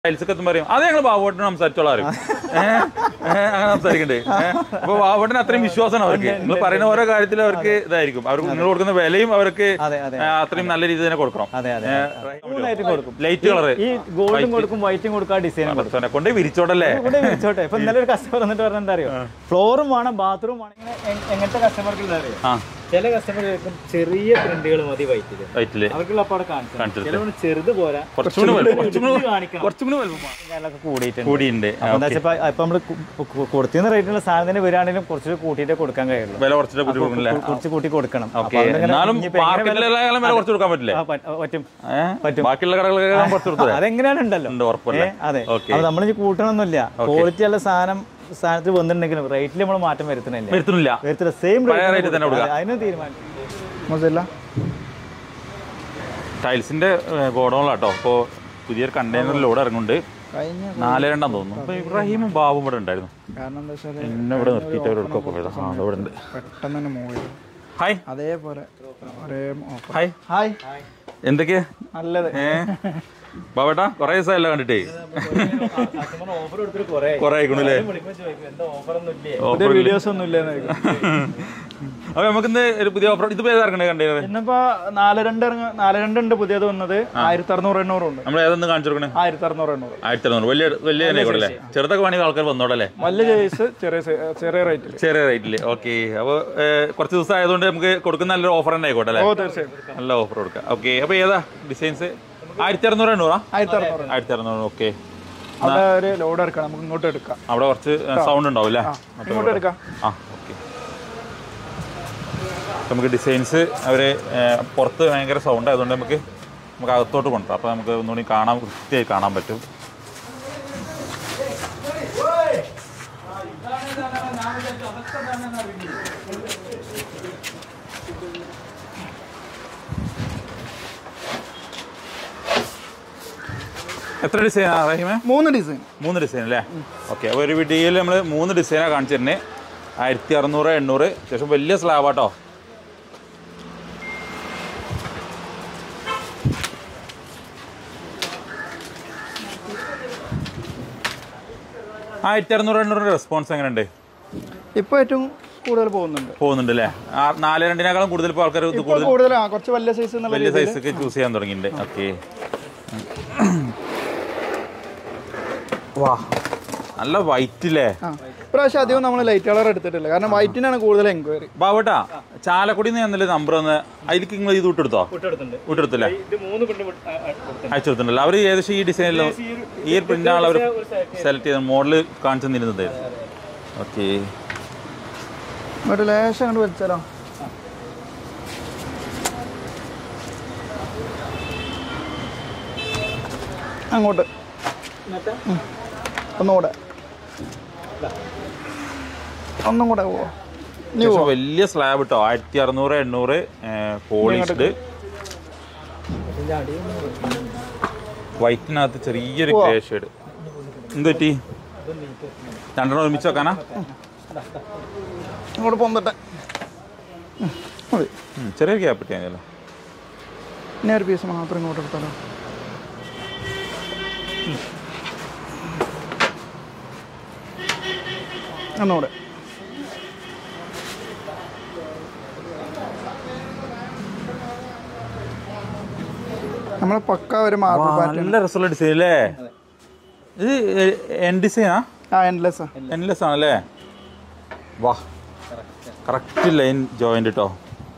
ടൈൽസൊക്കെ എത്തുമ്പോൾ പറയും അത് ഞങ്ങൾ ബാബുവേട്ടനോട് സംസാരിച്ചോളാം പറയും. ഏഹ്? ഏഹ്? അങ്ങനെ സംസാരിക്കണ്ടേ ഏഹ്? അപ്പൊ ബാബുവേട്ടന് അത്രയും വിശ്വാസമാണ് അവർക്ക് നിങ്ങൾ പറയുന്ന ഓരോ കാര്യത്തിൽ അവർക്ക് ഇതായിരിക്കും അവർക്ക് നിങ്ങൾ കൊടുക്കുന്ന വിലയും അവർക്ക് അതെ അതെ ഏഹ്, അത്രയും നല്ല രീതിയിൽ തന്നെ കൊടുക്കണം അതെ അതെ മൂന്നായിട്ട് കൊടുക്കും ലൈറ്റ് കളറ് ഈ ഗോൾഡും കൊടുക്കും വൈറ്റും കൊടുക്കും ആ ഡിസൈനും കൊടുക്കും കൊണ്ട് വിരിച്ചോടല്ലേ ഇവിടെ വിളിച്ചോട്ടെ ഇപ്പൊ ഇന്നലെ ഒരു കസ്റ്റമർ വന്നിട്ട് പറഞ്ഞ എന്താ അറിയോ ഫ്ലോറും വേണം ബാത്റൂം വേണം ഇങ്ങനെ എ- എങ്ങനത്തെ കസ്റ്റമർക്ക് എന്താ അറിയോ ആ ചില കസ്റ്റമർ ചോദിക്കും ചെറിയ പ്രിന്റുകൾ മതി വൈറ്റില് വൈറ്റില് അവർക്കുള്ള അപ്പോൾ അവിടെ കാണിച്ചു കാണിച്ചു ചിലവണ് ചെറുത് പോരാ കുറച്ചും കൂടി വലുപ്പം കുറച്ചും കൂടി കാണിക്കണം കുറച്ചും കൂടി വലുപ്പം ഞാനൊക്കെ കൂടിയിട്ടുണ്ട് കൂടിയുണ്ട് അപ്പൊ എന്താ വെച്ചാൽ ഇപ്പൊ നമ്മള് കൊടുത്തിരുന്ന റേറ്റിലുള്ള സാധനത്തിന് വരികയാണെങ്കിലും കുറച്ച് കൂട്ടിയിട്ടേ കൊടുക്കാൻ കഴിയുള്ളൂ വില കുറച്ചിട്ട് കൂടി കൊടുക്കണല്ലേ കുറച്ച് കൂട്ടി കൊടുക്കണം അപ്പൊ ഓക്കെ അതുകൊണ്ട് ഇങ്ങനെ എന്നാലും ഇനിയിപ്പോ എങ്ങനെ വില- മാർക്കറ്റിലെല്ലാം വില കുറച്ച് കൊടുക്കാൻ പറ്റില്ലേ ആ, പറ്റ- പറ്റും ഏഹ്? പറ്റും. ബാക്കിയുള്ള കടകളൊക്കെ കുറച്ച് കൊടുത്തത് അതെങ്ങനെയാണ് ഉണ്ടല്ലോ ഉണ്ട് ഉറപ്പല്ലേ ഏ, അതെ ഓക്കെ അപ്പൊ നമ്മൾ കൂട്ടണമെന്നില്ല ക്വാളിറ്റി ഉള്ള സാധനം സാധനത്തിൽ വന്നിട്ടുണ്ടെങ്കിലും റേറ്റിൽ നമ്മൾ മാറ്റം വരുത്തണില്ല വരുത്തുന്നില്ല വരുത്തില്ല സെയിം പഴയ rate തന്നെ കൊടുക്കുക. അതിന് തീരുമാനം ടൈൽസിന്റെ ഗോഡൗണിലാട്ടോ അപ്പോൾ പുതിയൊരു കണ്ടെയ്നർ ലോഡ് ഇറങ്ങുന്നുണ്ട് നാല് രണ്ടാം തോന്നുന്നു അപ്പൊ ഇബ്രാഹിമും ബാബും ഇവിടെ ഉണ്ടായിരുന്നു കാരണം എന്താ വെച്ചാൽ എന്നെ ഇവിടെ നിർത്തിയിട്ട് അവരോടൊക്കെ പോയത് ആ അത് ഇവിടെ ഉണ്ട് പെട്ടെന്ന് തന്നെ മൂവ് ചെയ്തു ഹായ് അതേപോലെ ഒരേ ഓഫർ ഹായ് ഹായ് എന്തൊക്കെയാ നല്ലത് ഏ ബാബേട്ടാ കൊറേ ദിവസമായല്ലോ കണ്ടിട്ടേ ഓഫർ കൊടുത്തിട്ട് കുറെ കൊറേ ആയിക്കണല്ലേ എന്താ ഓഫർ ഒന്നും ഇല്ലേ പുതിയ വീഡിയോസ് ഒന്നും ഇല്ലെന്ന് അപ്പൊ നമുക്ക് ഇന്ന് ഒരു പുതിയ ഓഫർ ഇത് ഏത് ഇറങ്ങണേ കണ്ടെയ്നർ ഇന്നിപ്പോ നാല് രണ്ട് ഇറങ്ങ നാല് രണ്ട് ഉണ്ട് പുതിയത് വന്നത് ആയിരത്തി അറുന്നൂറ് എണ്ണൂറും ഉണ്ട് നമ്മൾ ഏതൊന്ന് കാണിച്ചു കൊടുക്കണേ ആയിരത്തി അറുന്നൂറ് എണ്ണൂറ് ആയിരത്തി അറുന്നൂറ് വലിയ വലിയ തന്നെ ആയിക്കോട്ടെ അല്ലേ ചെറുതൊക്കെ വേണമെങ്കിൽ ആൾക്കാർ വന്നോടല്ലേ വലിയ സൈസ് ചെറിയ സൈ- ചെറിയ റേറ്റിൽ ചെറിയ റേറ്റില് ഓക്കെ അപ്പോൾ കുറച്ച് ദിവസം ആയതുകൊണ്ട് നമുക്ക് കൊടുക്കുന്ന നല്ലൊരു ഓഫർ തന്നെ ആയിക്കോട്ടെ അല്ലേ ഓ തീർച്ചയായും നല്ല ഓഫർ കൊടുക്കാം ഓക്കെ അപ്പോൾ ഏതാ ഡിസൈൻസ് ആയിരത്തി അറുന്നൂറ് എണ്ണൂറാ ആയിരത്തി അറുന്നൂറ് ആയിരത്തി അറുന്നൂറ് ഓക്കെ അവിടെ ഒരു ലോഡ് എടുക്കാം നമുക്ക് ഇങ്ങോട്ട് എടുക്കാം അവിടെ കുറച്ച് സൗണ്ട് ഉണ്ടാവും അല്ലേ ഇങ്ങോട്ട് എടുക്കാം ആ ഓക്കെ നമുക്ക് ഡിസൈൻസ് അവർ പുറത്ത് ഭയങ്കര സൗണ്ട് ആയതുകൊണ്ട് നമുക്ക് നമുക്ക് അകത്തോട്ട് കൊണ്ടുവരാം അപ്പോൾ നമുക്ക് ഒന്നുകൂടി കാണാൻ വൃത്തിയായി കാണാൻ പറ്റും എത്ര ഡിസൈനാ റഹീമേ മൂന്ന് ഡിസൈൻ മൂന്ന് ഡിസൈൻ അല്ലേ ഓക്കെ അപ്പോൾ ഒരു വീഡിയോയിൽ നമ്മൾ മൂന്ന് ഡിസൈനാണ് കാണിച്ചിരുന്നത് ആയിരത്തി അറുന്നൂറ് എണ്ണൂറ് അത്യാവശ്യം വലിയ സ്ലാബാട്ടോ ആയിരത്തി അറുന്നൂറ് എണ്ണൂറിൻ്റെ റെസ്പോൺസ് എങ്ങനെയുണ്ട് ഇപ്പൊ ഏറ്റവും കൂടുതൽ പോകുന്നുണ്ട് പോകുന്നുണ്ട് അല്ലേ ആ നാല് രണ്ടിനേക്കാളും കൂടുതൽ ഇപ്പോൾ ആൾക്കാർ ഇത് ഇപ്പൊ കൂടുതൽ കൂടുതൽ ആ കുറച്ച് വലിയ സൈസ് എന്നുള്ള വലിയ രീതിയിൽ സൈസൊക്കെ ചൂസ് ചെയ്യാൻ തുടങ്ങിയിട്ടുണ്ട് ഓക്കെ വാ നല്ല വൈറ്റ് അല്ലേ ആ ഇപ്രാവശ്യം അധികം നമ്മൾ ലൈറ്റ് കളർ എടുത്തിട്ടില്ല കാരണം വൈറ്റിനാണ് കൂടുതൽ എൻക്വയറി ബാബട്ടാ ചാലക്കുടി നിന്ന് നമ്പർ ഒന്ന് അതിലേക്ക് നിങ്ങൾ ഇത് വിട്ടെടുത്തോ വിട്ടെടുത്തുണ്ട് വിട്ടെടുത്തില്ലേ ഇത് മൂന്ന് പ്രിന്റ് അയച്ചു കൊടുത്തിട്ടുണ്ടല്ലോ അവർ ഏകദേശം ഈ ഡിസൈനിലും ഈ പ്രിന്റാണ് അവർ സെലക്ട് ചെയ്ത മോഡൽ കാണിച്ചു തന്നിരുന്നത് ഓക്കെ ഇങ്ങോട്ട് ലേശം അങ്ങോട്ട് വലിച്ചാലോ അങ്ങോട്ട് ഉം. ഒന്നുകൂടെ ഒന്നും കൂടെ പോവോ ഇനി പോവോ വലിയ സ്ലാബ് കേട്ടോ ആയിരത്തി അറുന്നൂറ് എണ്ണൂറ് പോളിഷ്ഡ് വൈറ്റിനകത്ത് ചെറിയൊരു ഗ്രേ ഷെയ്ഡ് എന്ത് പറ്റി രണ്ടെണ്ണം ഒരുമിച്ച് വെക്കാനാ ഇങ്ങോട്ട് പൊന്തട്ടെ ഉം. മതി ഉം, ചെറിയൊരു ഗ്യാപ്പ് കിട്ടിയാൽ ഇനി ഒരു പീസ് മാത്രം ഇങ്ങോട്ട് എടുത്താലോ ഉം. ഒന്നുകൂടെ നമ്മൾ പക്ക ഒരു മാർബിൾ പാറ്റേൺ നല്ല രസമുള്ള ഡിസൈൻ അല്ലേ ഇത് എൻ ഡിസൈനാ ആ എൻലെസ് എൻലെസ് ആണല്ലേ വാ കറക്റ്റ് ലൈൻ ജോയിന്റ് കേട്ടോ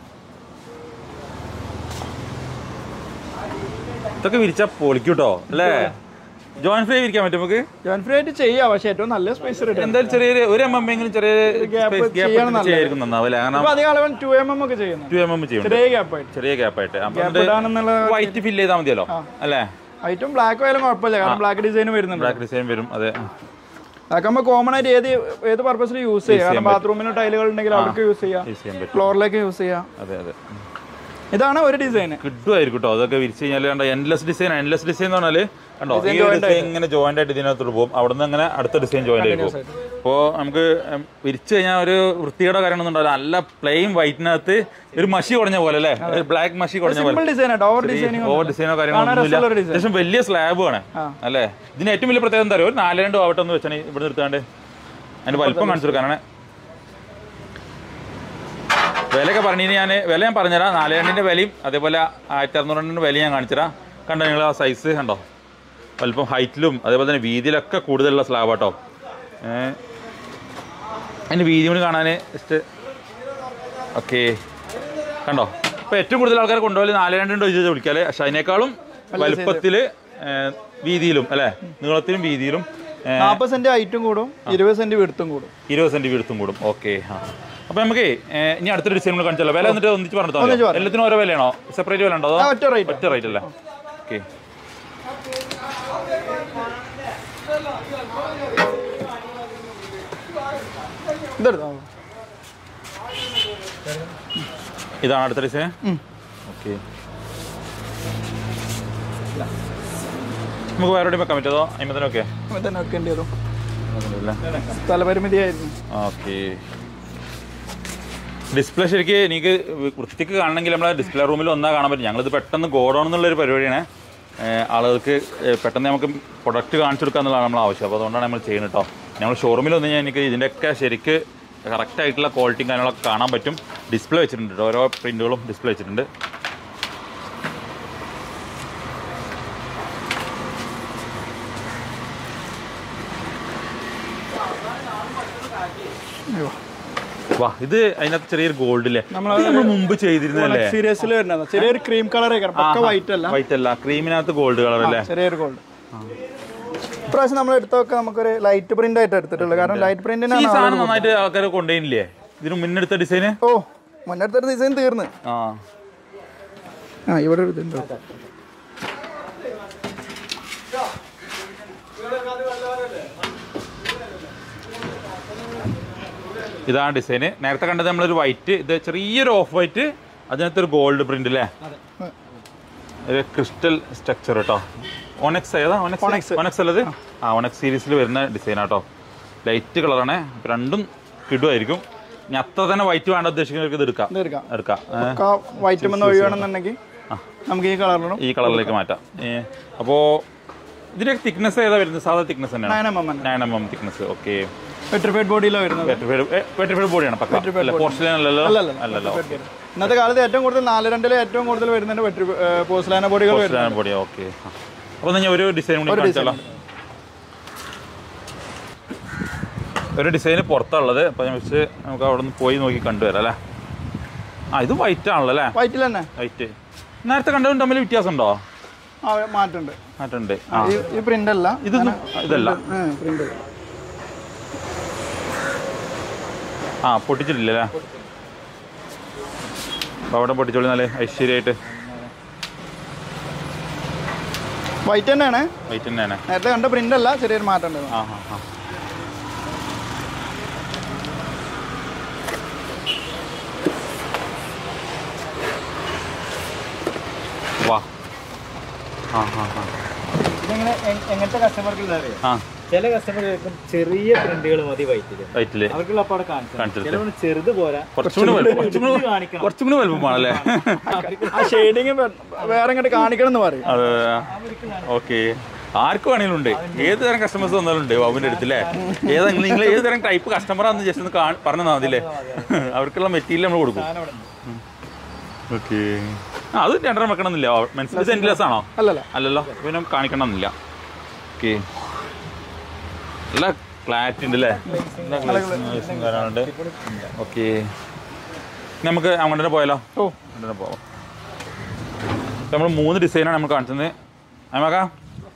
ഇതൊക്കെ വിരിച്ചാ പൊളിക്കും കേട്ടോ അല്ലേ ജോയിന്റ് ഫ്രൈ വിരിക്കാൻ പറ്റും നമുക്ക് ജോയിൻ ഫ്രീ ആയിട്ട് ചെയ്യാം പക്ഷെ ഏറ്റവും നല്ല സ്പേസ് കിട്ടും എന്തായാലും ചെറിയൊരു ഒരു എം എം എങ്കിലും ചെറിയ Gap ഗ്യാപ്പ് ചെയ്യണം നല്ലത്. ചെയ്യായിരിക്കും നന്നാവും അല്ലേ കാരണം ഇപ്പൊ അധികം അളവൻ ടു എം എം ഒക്കെ ചെയ്യുന്നു ടു എം എം ചെയ്യും ചെറിയ ഗ്യാപ്പ് ആയിട്ട് ചെറിയ ഗ്യാപ്പ് ആയിട്ട് ഗ്യാപ്പ് ഇടാനെന്നുള്ള വൈറ്റ് ഫില്ല് ചെയ്താൽ മതിയല്ലോ അല്ലേ ഐറ്റം ബ്ലാക്ക് ആയാലും കുഴപ്പമില്ല കാരണം ബ്ലാക്ക് ഡിസൈൻ വരുന്നുണ്ട് ബ്ലാക്ക് ഡിസൈൻ വരും അതെ അതൊക്കെ നമ്മൾ കോമൺ ആയിട്ട് ഏത് ഏത് പർപ്പസിൽ യൂസ് ചെയ്യാം കാരണം ബാത്റൂമിന് ടൈലുകൾ ഉണ്ടെങ്കിൽ അവർക്ക് യൂസ് ചെയ്യാം യൂസ് ചെയ്യാൻ പറ്റും ഫ്ലോറിലേക്ക് യൂസ് ചെയ്യാം അതെ അതെ ഇതാണ് ഒരു ഡിസൈൻ കിട്ടുമായിരിക്കും കേട്ടോ അതൊക്കെ വിരിച്ച് കഴിഞ്ഞാൽ കണ്ട എൻലെസ് ഡിസൈൻ എൻലെസ് ഡിസൈൻ എന്ന് പറഞ്ഞാൽ കണ്ടോ ഈ ഒരു ഡിസൈൻ ഇങ്ങനെ ജോയിന്റ് ആയിട്ട് ഇതിനകത്തോട്ട് പോകും അവിടെ നിന്ന് അങ്ങനെ അടുത്ത ഡിസൈൻ ജോയിന്റ് ആയി പോകും അപ്പോൾ നമുക്ക് ഉം, വിരിച്ചു കഴിഞ്ഞാൽ ഒരു വൃത്തിയുടെ കാര്യമൊന്നും ഉണ്ടാവില്ല നല്ല പ്ലെയിൻ വൈറ്റിനകത്ത് ഒരു മഷി കുറഞ്ഞ പോലെ അല്ലേ ഒരു ബ്ലാക്ക് മഷി കുറഞ്ഞ പോലെ സിമ്പിൾ ഡിസൈൻ ആട്ടോ ഓവർ ഡിസൈനിങ് ഓവർ ഡിസൈനോ കാര്യങ്ങളൊന്നും ഇല്ല രസമുള്ള ഒരു design. അത്യാവശ്യം വലിയ സ്ലാബ് ആണ് അല്ലേ ഇതിന് ഏറ്റവും വലിയ പ്രത്യേകത എന്താ അറിയോ ഒരു നാല് രണ്ടും ആവട്ടെ എന്ന് വെച്ചാൽ ഇവിടെ നിർത്താണ്ട് അതിന്റെ വലിപ്പം കാണിച്ചു കൊടുക്കാനാണ് വിലയൊക്കെ പറഞ്ഞു ഞാൻ വില ഞാൻ പറഞ്ഞുതരാം നാല് രണ്ടിന്റെ വിലയും അതേപോലെ ആയിരത്തി അറുന്നൂറ് രണ്ടിന്റെ വില ഞാൻ കാണിച്ചുതരാം കണ്ടോ നിങ്ങൾ ആ സൈസ് കണ്ടോ വലിപ്പം ഹൈറ്റിലും അതേപോലെ തന്നെ വീതിയിലൊക്കെ കൂടുതലുള്ള സ്ലാബ് കേട്ടോ ഏഹ് അതിന്റെ വീതി കൂടി കാണാൻ ജസ്റ്റ് ഓക്കെ കണ്ടോ ഇപ്പൊ ഏറ്റവും കൂടുതൽ ആൾക്കാർ കൊണ്ടുപോയി നാല് രണ്ടുണ്ടോ ചോദിച്ചാൽ വിളിക്കാല് പക്ഷെ അതിനേക്കാളും വലുപ്പത്തില് ഏഹ്, വീതിയിലും അല്ലെ നീളത്തിലും വീതിയിലും ഏഹ്, നാൽപ്പത് സെന്റ് ഹൈറ്റും കൂടും ഇരുപത് സെന്റ് വിടുത്തും കൂടും ഇരുപത് സെന്റ് വീഴ്ത്തും കൂടും ഓക്കെ ആ അപ്പൊ നമുക്ക് ഏഹ്, ഇനി അടുത്തൊരു ഡിസൈൻ കൂടെ കാണിച്ചല്ലോ വില എന്നിട്ട് ഒന്നിച്ച് പറഞ്ഞു ഒന്നിച്ച് പറയാം. എല്ലാത്തിനും ഓരോ വിലയാണോ സെപ്പറേറ്റ് വില ഉണ്ടോ അതോ ആ, ഒറ്റ റേറ്റ് ഒറ്റ റേറ്റ് അല്ലേ ഓക്കെ ഇതെടുത്തോ ഇതാണ് അടുത്ത ഡിസൈൻ ഓക്കെ നമുക്ക് വേറെ എവിടെയും വെക്കാൻ പറ്റുമോ അമ്പതിനും ഒക്കെ തന്നെ വെക്കേണ്ടി വരും സ്ഥലപരിമിതി ആയിരുന്നു ഓക്കെ ഡിസ്പ്ലേ ശരിക്ക് എനിക്ക് വൃത്തിക്ക് കാണണമെങ്കിൽ നമ്മളെ ഡിസ്പ്ലേ റൂമിൽ ഒന്നാ കാണാൻ പറ്റും ഞങ്ങളിത് പെട്ടെന്ന് ഗോഡൗൺ എന്നുള്ളൊരു പരിപാടിയാണ് ഏഹ് ആളുകൾക്ക് ഏഹ് പെട്ടെന്ന് നമുക്ക് പ്രൊഡക്റ്റ് കാണിച്ചു കൊടുക്കുക എന്നുള്ളതാണ് നമ്മൾ ആവശ്യം അപ്പോൾ അതുകൊണ്ടാണ് നമ്മൾ ചെയ്യുന്നത് കേട്ടോ ഞങ്ങൾ ഷോറൂമിൽ വന്നു കഴിഞ്ഞാൽ എനിക്ക് ഇതിൻ്റെയൊക്കെ ശരിക്ക് കറക്റ്റ് ആയിട്ടുള്ള ക്വാളിറ്റിയും കാര്യങ്ങളൊക്കെ കാണാൻ പറ്റും ഡിസ്പ്ലേ വെച്ചിട്ടുണ്ട് കേട്ടോ ഓരോ പ്രിന്റുകളും ഡിസ്പ്ലേ വെച്ചിട്ടുണ്ട് അയ്യോ. വാ ഇത് അതിനകത്ത് ചെറിയൊരു ഗോൾഡ് ഇല്ലേ ഇത് നമ്മൾ മുമ്പ് ചെയ്തിരുന്നല്ലേ സീരിയസിൽ വരുന്നത് ചെറിയൊരു ക്രീം കളർ പക്ക വൈറ്റ് അല്ല വൈറ്റ് അല്ല ക്രീമിനകത്ത് ഗോൾഡ് കളർ അല്ലേ ചെറിയൊരു ഗോൾഡ് ഇപ്രാവശ്യം നമ്മൾ എടുത്തൊക്കെ നമുക്കൊരു ലൈറ്റ് പ്രിന്റ് ആയിട്ട് എടുത്തിട്ടുള്ളത് കാരണം ലൈറ്റ് ഈ പ്രിന്റിനാണ് സാധനം നന്നായിട്ട് ആൾക്കാർ കൊണ്ടുപോയില്ലേ ഇതിന് മുന്നെടുത്ത ഡിസൈന് ഓ മുന്നടുത്തൊരു ഡിസൈൻ തീർന്ന് ആ ആ ഇവിടെ ഒരു ഇതുണ്ട് ഇതാണ് ഡിസൈന് നേരത്തെ കണ്ടത് നമ്മളൊരു വൈറ്റ് ഇത് ചെറിയൊരു ഓഫ് വൈറ്റ് അതിനകത്ത് ഒരു ഗോൾഡ് പ്രിന്റ് അല്ലേ ഒരു ക്രിസ്റ്റൽ സ്ട്രക്ചർ കേട്ടോ ഓണക്സ് ഏതാ Onyx. ഓണക്സ് ഓണക്സ് അല്ലത് ആ ഓണക്സ് സീരീസിൽ വരുന്ന ഡിസൈൻ ആട്ടോ ലൈറ്റ് കളറാണ് രണ്ടും കിടുമായിരിക്കും ഇനി അത്ര തന്നെ വൈറ്റ് വേണ്ട ഉദ്ദേശിക്കുന്നവർക്ക് ഇത് എടുക്കാം ഇത് എടുക്കാം എടുക്കാം ഏ, പക്ക വൈറ്റ് മെന്ന് ഒഴിയണമെന്നുണ്ടെങ്കിൽ നമുക്ക് ഈ കളറിലും ഈ കളറിലേക്ക് മാറ്റാം ഏ, അപ്പോ ഇതിന്റെ തിക്നെസ് ഏതാ വരുന്നത് സാധാ തിക്നെസ് തന്നെയാണ് nine M M nine M M thickness okay petrified ബോഡിയിലാണ് വരുന്നത് വെട്ടിഫൈഡ് ബോഡിയാണ് പക്ക അല്ല പോർസിലൻ അല്ലല്ലോ അല്ലല്ല. അല്ലല്ലോ ഇന്നത്തെ കാലത്ത് ഏറ്റവും കൂടുതൽ നാല് രണ്ടിലെ ഏറ്റവും കൂടുതൽ വരുന്നുണ്ട് പെട്രി പോസ്ലാന ബോഡികൾ വരുന്നത് പോർസിലാൻ ബോഡി ഓക്കെ അപ്പൊ ഞാൻ ഒരു ഡിസൈൻ കൂടി കാണിച്ചാലോ ഒരു ഡിസൈന് പുറത്തുള്ളത് അപ്പൊ ഞാൻ വെച്ച് നമുക്ക് അവിടെ നിന്ന് പോയി നോക്കി കണ്ടുവരാം അല്ലേ ആ ഇത് വൈറ്റ് ആണല്ലോ അല്ലേ വൈറ്റിൽ തന്നെ വൈറ്റ് നേരത്തെ കണ്ടതും തമ്മിൽ വ്യത്യാസം ഉണ്ടോ ആ മാറ്റുണ്ട് മാറ്റുണ്ട് ആ ഈ ഈ പ്രിന്റ് അല്ല ഇതൊന്നും ഇതല്ല പ്രിന്റ് ആ പൊട്ടിച്ചിട്ടില്ല അല്ലേ അപ്പൊ അവിടെ പൊട്ടിച്ചോളി നല്ല ഐശ്വര്യമായിട്ട് വൈറ്റ് തന്നെയാണ് വൈറ്റ് തന്നെയാണ് നേരത്തെ കണ്ട പ്രിന്റ് അല്ല ചെറിയൊരു മാറ്റം ഉണ്ട് ആ ആ ആ വാ ആ ആ ആ ഇതെങ്ങനെ എ- എങ്ങനത്തെ കസ്റ്റമർക്ക് അറിയാം ആ ചില കസ്റ്റമർ ചെറിയ പ്രിന്റുകൾ മതി വൈറ്റില് വൈറ്റില് അവർക്കുള്ള അപ്പോൾ അവിടെ കാണിച്ചു കാണിച്ചു ചിലവർ ചെറുത് പോരാ കുറച്ചും കൂടി വലുപ്പം കുറച്ചും കൂടി കാണിക്കണം കുറച്ചും കൂടി വലുപ്പമാണല്ലേ ആ ഷെയ്ഡിങ് വേറെ ഇങ്ങോട്ട് കാണിക്കണം എന്ന് പറയും അതെ ഓക്കെ ആർക്കും വേണമെങ്കിലും ഉണ്ട് ഏത് തരം കസ്റ്റമേഴ്സ് വന്നാലും ഉണ്ട് ബാബുവിന്റെ അടുത്തില്ലേ ഏതാ നിങ്ങൾ ഏത് തരം ടൈപ്പ് കസ്റ്റമറാന്ന് ജസ്റ്റ് ഒന്ന് കാ- പറഞ്ഞു തന്നാൽ മതില്ലേ അവർക്കുള്ള മെറ്റീരിയൽ നമ്മൾ കൊടുക്കും ഓക്കെ ആ അത് രണ്ടെണ്ണം വെക്കണമെന്നില്ല മനസ്സിൽ സെന്റിലെസ് ആണോ അല്ലല്ല അല്ലല്ലോ പിന്നെ കാണിക്കണമെന്നില്ല ഓക്കെ നല്ല ക്ലാരിറ്റി ഉണ്ട് അല്ലേ വരാനുണ്ട് ഓക്കെ നമുക്ക് അങ്ങോട്ട് തന്നെ പോയാലോ ഓ അങ്ങോട്ട് തന്നെ പോവാം നമ്മൾ മൂന്ന് ഡിസൈനാണ് നമ്മൾ കാണിച്ചത് അമ്മക്ക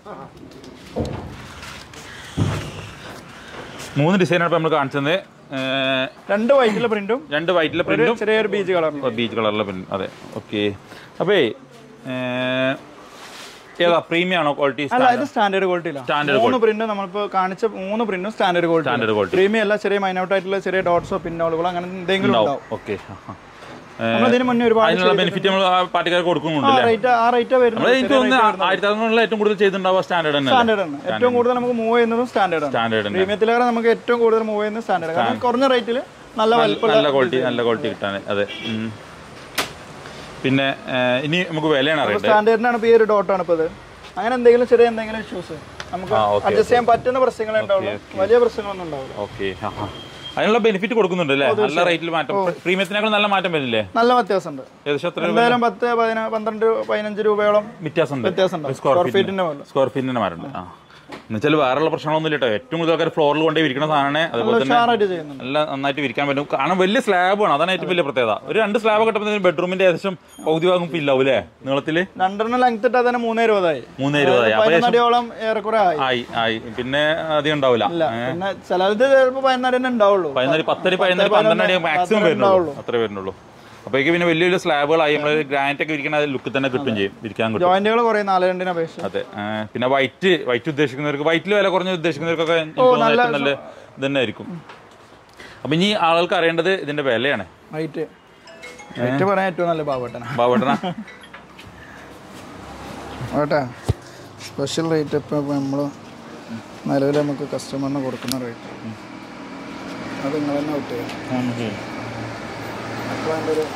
മൂന്ന് ഡിസൈനാണ് ഇപ്പോൾ നമ്മൾ കാണിച്ചത് ഏർ, രണ്ട് വൈറ്റിലെ പ്രിന്റും രണ്ട് വൈറ്റിലെ ഒരു പ്രിന്റും ചെറിയൊരു ബീച്ച് കളറും ബീച്ച് കളറിലെ പ്രിന്റ് അതെ ഓക്കെ അപ്പേ ഏർ, ഏതാ പ്രീമിയം ആണോ ക്വാളിറ്റി അല്ല ഇത് സ്റ്റാൻഡേർഡ് ക്വാളിറ്റിയിലാണ് Standard മൂന്ന് പ്രിന്റ് നമ്മളിപ്പോ കാണിച്ച മൂന്ന് പ്രിന്റും standard quality Standard quality. Premium അല്ല ചെറിയ മൈനൗട്ട് ആയിട്ടുള്ള ചെറിയ ഡോട്ട്സോ പിന്നോളുകളോ അങ്ങനെ എന്തെങ്കിലും ഉണ്ടാവും ഉണ്ടാവും ഓക്കെ നമ്മളതിന് മുന്നേ ഒരുപാട് അതിനുള്ള ബെനിഫിറ്റ് നമ്മൾ ആ പാർട്ടിക്കാർക്ക് കൊടുക്കുന്നുണ്ടല്ലേ റേറ്റ് ആ റേറ്റ് നമ്മൾ വരുന്നത് എനിക്ക് തോന്നുന്നു ആയിരത്തി അറുന്നൂറിൽ ഏറ്റവും കൂടുതൽ ചെയ്തിട്ടുണ്ടാവുക സ്റ്റാൻഡേർഡ് തന്നെ സ്റ്റാൻഡേർഡ് ആണ് ഏറ്റവും കൂടുതൽ നമുക്ക് മൂവ് ചെയ്യുന്നതും സ്റ്റാൻഡേർഡ് ആണ് സ്റ്റാൻഡേർഡ് തന്നെ പ്രീമിയത്തിലേറെ നമുക്ക് ഏറ്റവും കൂടുതൽ മൂവ് ചെയ്യുന്നത് സ്റ്റാൻഡേർഡ് കാരണം കുറഞ്ഞ റേറ്റിൽ നല്ല വലിപ്പമുള്ള നല്ല ക്വാളിറ്റി നല്ല ക്വാളിറ്റി കിട്ടാൻ അതെ ഉം. പിന്നെ ഏഹ്, ഇനി നമുക്ക് വിലയാണ് അറിയേണ്ടത് സ്റ്റാൻഡേർഡിനാണ് ഇപ്പോൾ ഈ ഒരു ഡോട്ടാണ് ഇപ്പോൾ ഇത് അങ്ങനെ എന്തെങ്കിലും ചെറിയ എന്തെങ്കിലും ഇഷ്യൂസ് നമുക്ക് ആ, okay, അഡ്ജസ്റ്റ് ചെയ്യാൻ പറ്റുന്ന പ്രശ്നങ്ങളേ ഉണ്ടാവുള്ളൂ വലിയ പ്രശ്നങ്ങളൊന്നും ഉണ്ടാവില്ല ഓക്കെ അതിനുള്ള ബെനിഫിറ്റ് കൊടുക്കുന്നുണ്ട് അല്ലേ നല്ല റേറ്റിൽ മാറ്റം പ്രീമിയത്തിനേക്കാൾ നല്ല മാറ്റം വരില്ലേ നല്ല വ്യത്യാസമുണ്ട് ഏകദേശം എത്ര രൂപ എന്തായാലും പത്ത് പതിനാ പന്ത്രണ്ട് പതിനഞ്ച് രൂപയോളം വ്യത്യാസമുണ്ട് വ്യത്യാസമുണ്ട് സ്ക്വയർ സ്ക്വയർ ഫീറ്റിന് ഫീറ്റിന്റെ പോലെ സ്ക്വയർ ഫീറ്റിന് മാറുണ്ട് ആ എന്നുവെച്ചാൽ വേറെയുള്ള പ്രശ്നങ്ങളൊന്നും ഇല്ല കേട്ടോ ഏറ്റവും കൂടുതൽ ആൾക്കാർ ഫ്ലോറിൽ കൊണ്ടേ വിരിക്കുന്ന സാധനമാണ് അതുപോലെ തന്നെ ഉഷാറായിട്ട് ചെയ്യുന്നുണ്ട് നല്ല നന്നായിട്ട് വിരിക്കാൻ പറ്റും കാരണം വലിയ സ്ലാബാണ് അതാണ് ഏറ്റവും വലിയ പ്രത്യേകത ഒരു രണ്ട് സ്ലാബ് കിട്ടുമ്പോൾ ബെഡ്റൂമിന്റെ ഏകദേശം പകുതി ഭാഗം ഫില്ലാവും അല്ലേ നീളത്തില് രണ്ടെണ്ണം ലെങ്ത് ഇട്ടാൽ തന്നെ മൂന്നേ ഇരുപതായി മൂന്നേ ഇരുപതായി അപ്പൊ ഏകദേശം പതിനടിയോളം ഏറെക്കുറെ ആയി ആയി ആയി പിന്നെ അധികം ഉണ്ടാവില്ല ഇല്ല പിന്നെ ചിലത് ചിലപ്പോൾ പതിനാല് തന്നെ ഉണ്ടാവുള്ളൂ പതിനാല് പത്തടി പതിനാല് പന്ത്രണ്ട് അടി മാക്സിമം വരുന്നുള്ളൂ അത്രേ വരുന്നുള്ളൂ അപ്പോഴേക്ക് പിന്നെ വലിയ വലിയ സ്ലാബുകളായി നമ്മൾ ഗ്രാനൈറ്റ് ഒക്കെ വിരിക്കണ ലുക്ക് തന്നെ കിട്ടും ചെയ്യും വിരിക്കാൻ കിട്ടും ജോയിന്റുകൾ കുറെ നാല് രണ്ടിനെ അപേക്ഷിച്ച് അതെ ആ, പിന്നെ വൈറ്റ് വൈറ്റ് ഉദ്ദേശിക്കുന്നവർക്ക് വൈറ്റിൽ വില കുറഞ്ഞ ഉദ്ദേശിക്കുന്നവർക്കൊക്കെ എനിക്ക് തോന്നുന്നു ഏറ്റവും നല്ല ഇത് തന്നെ ആയിരിക്കും അപ്പൊ ഇനി ആളുകൾക്ക് അറിയേണ്ടത് ഇതിന്റെ വിലയാണ് റേറ്റ് റേറ്റ് പറയാൻ ഏറ്റവും നല്ല പാവട്ടന ബാബട്ടന ആട്ടെ സ്പെഷ്യൽ റേറ്റ് ഇപ്പം നമ്മൾ നിലവിൽ നമുക്ക് കസ്റ്റമറിന് കൊടുക്കുന്ന റേറ്റ് അത് നിങ്ങൾ തന്നെ ഔട്ട് ചെയ്യാം അപ്പോൾ അതിൻ്റെ ഒരു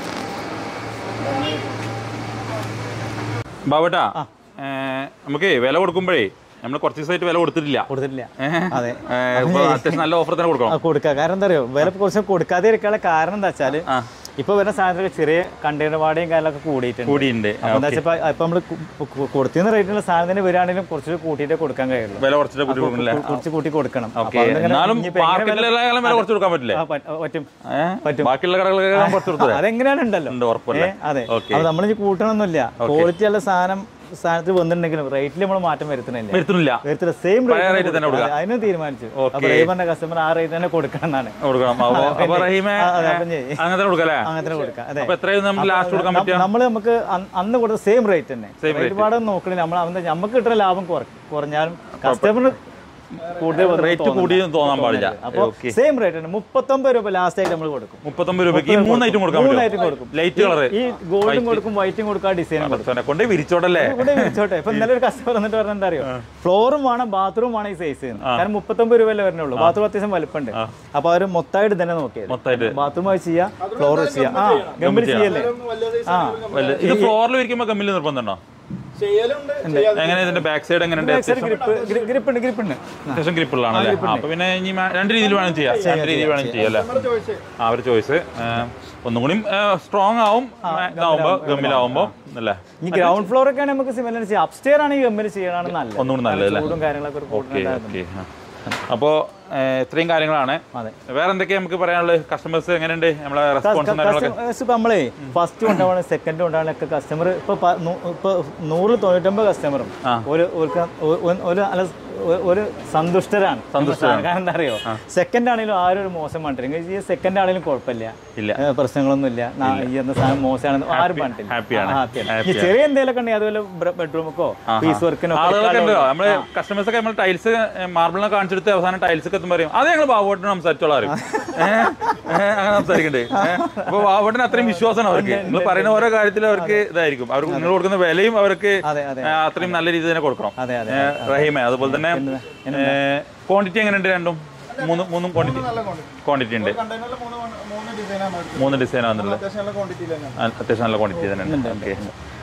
ബാബട്ടാ നമുക്ക് വില കൊടുക്കുമ്പോഴേ നമ്മൾ കുറച്ച് ദിവസമായിട്ട് വില കൊടുത്തിട്ടില്ല കൊടുത്തിട്ടില്ല ഏഹ്? അതെ ഏഹ്, ഇപ്പൊ അത്യാവശ്യം നല്ല ഓഫർ തന്നെ കൊടുക്കണം ആ, കൊടുക്കുക കാരണം എന്താ അറിയോ വില കുറച്ച് കൊടുക്കാതെ ഇരിക്കാനുള്ള കാരണം എന്താ വെച്ചാല് ആ. ഇപ്പൊ വരുന്ന സാധനത്തിൽ ചെറിയ കണ്ടെയ്നർ വാടകയും കാര്യങ്ങളൊക്കെ കൂടിയിട്ടുണ്ട് കൂടിയുണ്ട് അപ്പൊ എന്താ വെച്ചാൽ ഇപ്പൊ നമ്മള് കൊടുത്തിരുന്ന റേറ്റിലുള്ള സാധനത്തിന് വരികയാണെങ്കിലും കുറച്ച് കൂട്ടിയിട്ടേ കൊടുക്കാൻ കഴിയുള്ളൂ വില കുറച്ചിട്ട് കൂട്ടി കൊടുക്കണല്ലേ കുറച്ച് കൂട്ടി കൊടുക്കണം അപ്പൊ ഓക്കെ അതിങ്ങനെ എന്നാലും ഇനിയിപ്പോ എങ്ങനെ വില- മാർക്കറ്റിലെല്ലാം വില കുറച്ച് കൊടുക്കാൻ പറ്റില്ലേ ആ, പറ്റ- പറ്റും ഏഹ്? പറ്റും. ബാക്കിയുള്ള കടകളെല്ലാം കുറച്ച് കൊടുത്തത് അതെങ്ങനെയാണ് ഉണ്ടല്ലോ ഉണ്ട് ഉറപ്പല്ലേ ഏ, അതെ ഓക്കെ അപ്പൊ നമ്മൾ കൂട്ടണമെന്നില്ല ക്വാളിറ്റി ഉള്ള സാധനം സാധനത്തിൽ വന്നിട്ടുണ്ടെങ്കിലും റേറ്റിൽ നമ്മൾ മാറ്റം വരുത്തണില്ല വരുത്തുന്നില്ല വരുത്തില്ല സെയിം പഴയ rate തന്നെ കൊടുക്കുക. അതിന് തീരുമാനിച്ചു ഓക്കേ. അപ്പൊ റേബറിന്റെ കസ്റ്റമർ ആ റേറ്റ് തന്നെ കൊടുക്കണം എന്നാണ് കൊടുക്കണം അപ്പൊ അപ്പൊ റഹീമെ ആ, അതെ, അപ്പം ചെയ്യ്. അങ്ങനെ തന്നെ കൊടുക്കല്ലേ അങ്ങനെ തന്നെ കൊടുക്കാം അതെ അപ്പൊ എത്രയും നമുക്ക് ലാസ്റ്റ് കൊടുക്കാൻ പറ്റുക നമ്മൾ നമുക്ക് അന്ന് അന്ന് കൊടുത്ത സെയിം റേറ്റ് തന്നെ ഒരുപാട് നോക്കണില്ല നമ്മൾ അവന്റെ നമുക്ക് കിട്ടുന്ന ലാഭം കുറ- കുറഞ്ഞാലും കസ്റ്റമറിന് കൂടുതൽ വന്ന് റേറ്റ് തോന്നണ്ട. കൂടി തോന്നാൻ പാടില്ല അപ്പൊ സെയിം റേറ്റ് തന്നെ മുപ്പത്തൊമ്പത് രൂപ ലാസ്റ്റ് ആയിട്ട് നമ്മൾ കൊടുക്കും മുപ്പത്തൊമ്പത് രൂപയ്ക്ക് ഈ മൂന്ന് ഐറ്റം കൊടുക്കാൻ മൂന്ന് പറ്റും item കൊടുക്കും. ലൈറ്റ് കളറ് ഈ ഗോൾഡും കൊടുക്കും വൈറ്റും കൊടുക്കും ആ ഡിസൈനും കൊടുക്കും കൊണ്ട് വിരിച്ചോട്ടല്ലേ ഇവിടെ വിളിച്ചോട്ടെ ഇപ്പൊ ഇന്നലെ ഒരു കസ്റ്റമർ വന്നിട്ട് പറഞ്ഞ എന്താ അറിയോ ഫ്ലോറും വേണം ബാത്റൂം വേണം ഈ സൈസ് കാരണം മുപ്പത്തൊമ്പത് രൂപ അല്ലേ വരുന്നുള്ളൂ ബാത്റൂം അത്യാവശ്യം വലുപ്പമുണ്ട് അപ്പൊ അവര് മൊത്തമായിട്ട് തന്നെ നോക്കിയത് മൊത്തമായിട്ട് ബാത്റൂം ആയി ചെയ്യാം ഫ്ലോർ ചെയ്യാം ആ ഗംഭീർ ചെയ്യല്ലേ ആ വല്ല- ഇത് ഫ്ലോറിൽ ഇരിക്കുമ്പോ കമ്മിൽ നിർബന്ധമുണ്ടോ ചെയ്യലുണ്ട് എങ്ങനെ ഇതിന്റെ ബാക്ക് സൈഡ് എങ്ങനെയുണ്ട് ഗ്രിപ്പ് ഗ്രിപ്പ് ഉണ്ട് ഗ്രിപ്പ് ഉണ്ട് അത്യാവശ്യം ഗ്രിപ്പുള്ളതാണല്ലേ അപ്പൊ പിന്നെ ഇനി മാ- രണ്ട് രീതിയിൽ വേണം ചെയ്യാം രണ്ട് രീതിയിൽ വേണം ചെയ്യാം അല്ലേ ചോദിച്ചേ ആ ഒരു ചോയ്സ് ഒന്നും കൂടി സ്ട്രോങ് ആവും ഇതാവുമ്പോ ഗമ്മിലാവുമ്പോ അല്ലേ ഈ ഗ്രൗണ്ട് ഫ്ലോർ ഒക്കെ ആണെങ്കിൽ നമുക്ക് സിമിലർ ചെയ്യാം അപ്സ്റ്റെയർ ആണ് ഈ ഗംഭീർ ചെയ്യണതാണ് നല്ലത് ഒന്നുകൂടി നല്ലത് അല്ലേ ചൂടും കാര്യങ്ങളൊക്കെ ഒരു ഓക്കെ കൂടുതലുണ്ടായിരുന്നു ഓക്കെ അപ്പോ ഏഹ്, ഇത്രയും കാര്യങ്ങളാണ് അതെ വേറെ എന്തൊക്കെയാ നമുക്ക് പറയാനുള്ളത് കസ്റ്റമേഴ്സ് എങ്ങനെയുണ്ട് നമ്മളെ റെസ്പോൺസും കാര്യങ്ങളൊക്കെ കസ്റ്റമേഴ്സ് ഇപ്പൊ നമ്മളെ ഫസ്റ്റ് കൊണ്ടാവണം സെക്കൻഡ് കൊണ്ടാവണം ഒക്കെ കസ്റ്റമർ ഇപ്പൊ പ- നൂ- ഇപ്പൊ നൂറിൽ തൊണ്ണൂറ്റൊമ്പത് കസ്റ്റമറും ആ. ഒരു ഒരു- ഒരു- ഒരു നല്ല ഒ- ഒരു സന്തുഷ്ടരാണ് സന്തുഷ്ടരാണ്. കാരണം എന്താ അറിയോ സെക്കൻഡ് ആണെങ്കിലും ആരും ഒരു മോശം പറഞ്ഞിട്ടില്ല ഈ സെക്കൻഡ് ആണെങ്കിലും കുഴപ്പമില്ല ഇല്ല ഏ, പ്രശ്നങ്ങളൊന്നും ഇല്ല നാ- ഈ എന്ന സാധനം മോശമാണെന്ന് ആരും പറഞ്ഞിട്ടില്ല happy ആണ്. ആ, happy ആണ്. happy ഈ ചെറിയ എന്തെങ്കിലുമൊക്കെ ഉണ്ടെങ്കിൽ അതുപോലെ ബെഡ്റൂമൊക്കോ പീസ് വർക്കിനോ ആളുകളൊക്കെ ഉണ്ടോ നമ്മള് കസ്റ്റമേഴ്സ് ഒക്കെ നമ്മൾ ടൈൽസ് മാർബിളിനെ കാണിച്ചെടുത്ത് അവസാനം ടൈൽസ് ഒക്കെ എത്തുമ്പോൾ പറയും അത് ഞങ്ങൾ ബാബുവേട്ടന് സംസാരിച്ചോളാം പറയും. ഏഹ്? ഏഹ്? അങ്ങനെ സംസാരിക്കണ്ടേ ഏഹ്? അപ്പൊ ബാബുവേട്ടന് അത്രയും വിശ്വാസമാണ് അവർക്ക് നിങ്ങൾ പറയുന്ന ഓരോ കാര്യത്തിലും അവർക്ക് ഇതായിരിക്കും അവർക്ക് നിങ്ങൾ കൊടുക്കുന്ന വിലയും അവർക്ക് അതെ അതെ ഏഹ്, അത്രയും നല്ല രീതിയിൽ തന്നെ കൊടുക്കണം അതെ അതെ ഏഹ്, റഹീമെ അതുപോലെ തന്നെ ക്വാണ്ടിറ്റി എങ്ങനെയുണ്ട് രണ്ടും മൂന്ന് മൂന്നും ക്വാണ്ടിറ്റി നല്ല ക്വാണ്ടിറ്റി ക്വാണ്ടിറ്റി ഉണ്ട് കണ്ടെയ്നറിൽ മൂന്ന് മൂന്ന് ഡിസൈനാണ് എടുത്തത് മൂന്ന് ഡിസൈൻ ആണെന്നുള്ളത് അത്യാവശ്യം നല്ല ക്വാണ്ടിറ്റിയിൽ തന്നെയാണ് ആ, അത്യാവശ്യം നല്ല ക്വാണ്ടിറ്റി തന്നെ ഉണ്ട് ഓക്കെ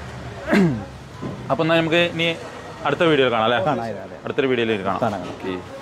അപ്പൊ എന്നാ നമുക്ക് ഇനി അടുത്ത വീഡിയോ കാണാം അല്ലേ കാണാം അതെ, അതെ അടുത്തൊരു വീഡിയോയിൽ കാണാം കാണാം ഓക്കെ